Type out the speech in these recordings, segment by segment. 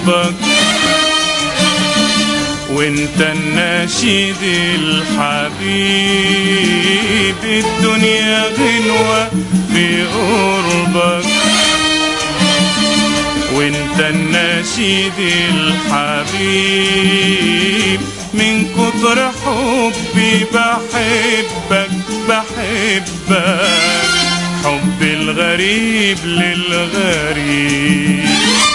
قربك وانت الناشد الحبيب الدنيا غنوة في قربك وانت الناشد الحبيب من كتر حبي بحبك بحبك حب الغريب للغريب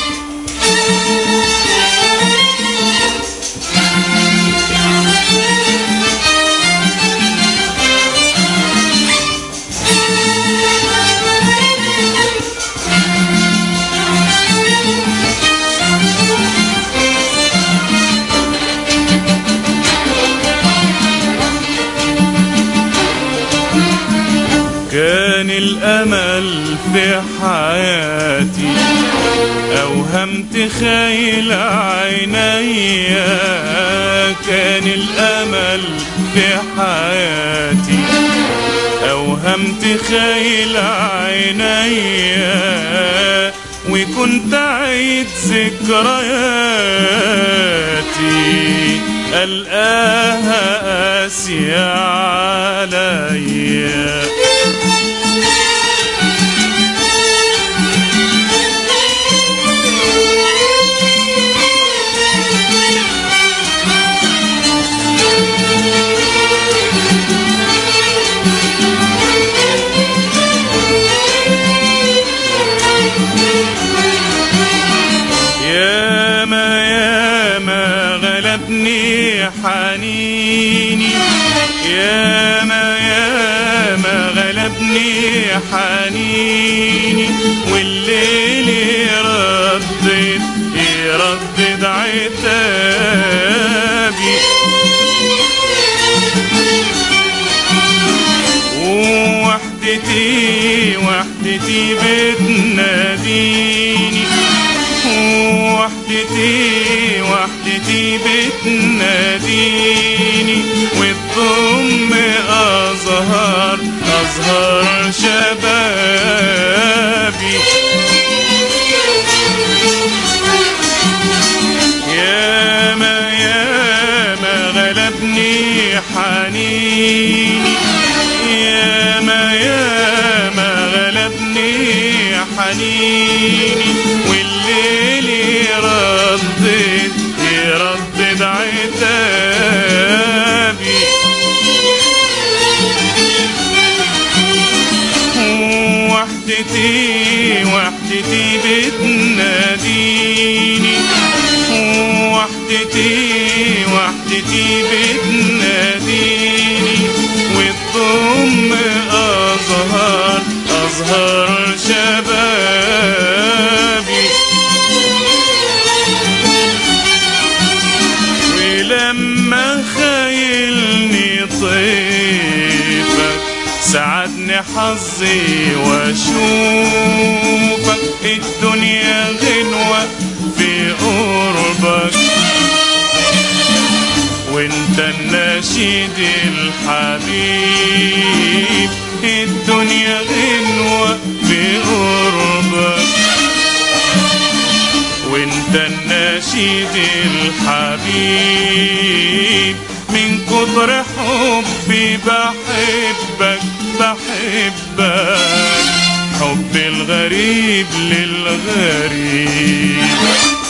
كان الأمل في حياتي أوهمت خيل عيني كان الأمل في حياتي أوهمت خيل عيني وكنت عيد ذكرياتي ألقاها قاسية عليا ياما ياما غلبني حنيني ياما ياما غلبني حنيني والليل يردد يردد عتابي ووحدتي وحدتي بتناديني وحدتي وحدتي بتناديني والضم أزهر أزهر شبابي ياما ياما غلبني حنيني ياما ياما غلبني حنيني والليل يردد يردد عتابي وحدتي وحدتي بتناديني وحدتي وحدتي بتناديني والضم أزهر أزهر شبابي ولما خيلني طيفك سعدني حظي واشوفك الدنيا غنوة في قربك وانت النشيد الحبيب الدنيا غنوة في قربك وانت النشيد الحبيب من كتر حبي بحبك بحبك حب الغريب للغريب